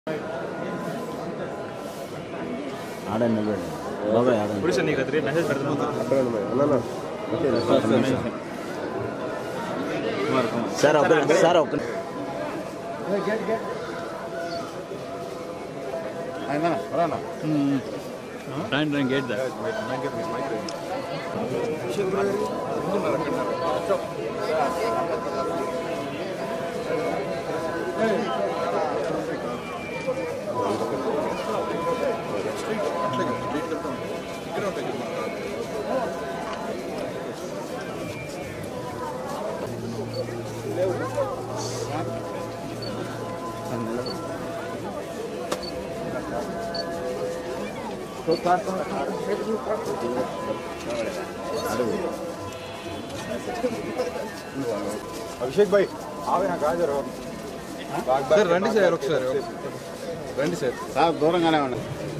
ఆడండి నిలబడండి బాబాయ్ ఆడండి ఇప్పుడు సార్ నీకు అది మెసేజ్ పెడతాను సార్ ఒక సార్ ఒక Trying to get that. Abhishek భాయ్ ఆవే నాకు హాజరు సార్ రండి సార్ ఒకసారి రండి సార్ సార్ దూరంగానే ఉండండి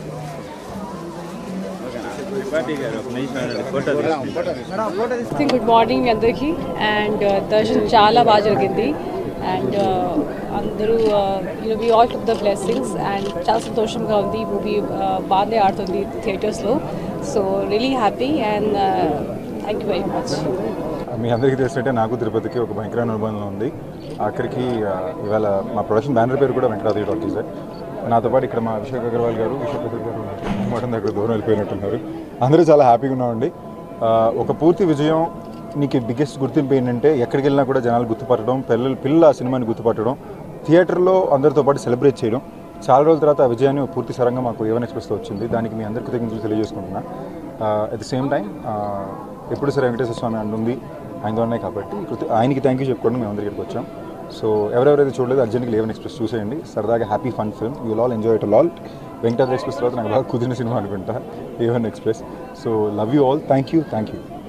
I think good morning మీ అందరికీ అండ్ దర్శనం చాలా బాగా జరిగింది అండ్ అందరూ you know we all took the blessings and చాలా సంతోషంగా ఉంది ఈ మూవీ బాగానే ఆడుతుంది థియేటర్స్లో so really happy and thank you very much మీ అందరికీ తెలిసినట్టే నాకు తిరుపతికి ఒక భయంకరమైన అనుబంధం ఉంది ఆఖరికి ఆ, ఇవాళ మా ప్రొడక్షన్ బ్యానర్ పేరు కూడా వెంకటాద్రి టాకీస్ నాతో పాటు ఇక్కడ మా అభిషేక్ అగర్వాల్ గారు విశ్వ ప్రసాద్ గారు మాట దగ్గర దూరం వెళ్ళిపోయినట్టున్నారు అందరూ చాలా హ్యాపీగా ఉన్నామండి ఆ, ఒక పూర్తి విజయం నీకు బిగ్గెస్ట్ గుర్తింపు ఏంటంటే ఎక్కడికి వెళ్ళినా కూడా జనాలు గుర్తుపట్టడం పిల్లలు పిల్లలు ఆ సినిమాని గుర్తుపట్టడం థియేటర్లో అందరితో పాటు సెలబ్రేట్ చేయడం చాలా రోజుల తర్వాత ఆ విజయాన్ని పూర్తి సరంగా మాకు ఏవన్ ఎక్స్ప్రెస్తో వచ్చింది దానికి మీ అందరికీ కృతజ్ఞతలు తెలియజేసుకుంటున్నా అట్ ద సేమ్ టైం ఎప్పుడు సరే వెంకటేశ్వర స్వామి అండుంది ఆయనతో ఉన్నాయి కాబట్టి కృత ఆయనకి థ్యాంక్ యూ చెప్పుకోవడం మేము అందరి ఇక్కడికి వచ్చాం సో ఎవరెవరైతే చూడలేదు అర్జెంట్గా లేవన్ ఎక్స్ప్రెస్ చూసేయండి సరదాగా happy fun film you all enjoy it all Venkatadri express తర్వాత నాకు బాగా కుదిరిన సినిమా అనుకుంటా A one express so love you all thank you thank you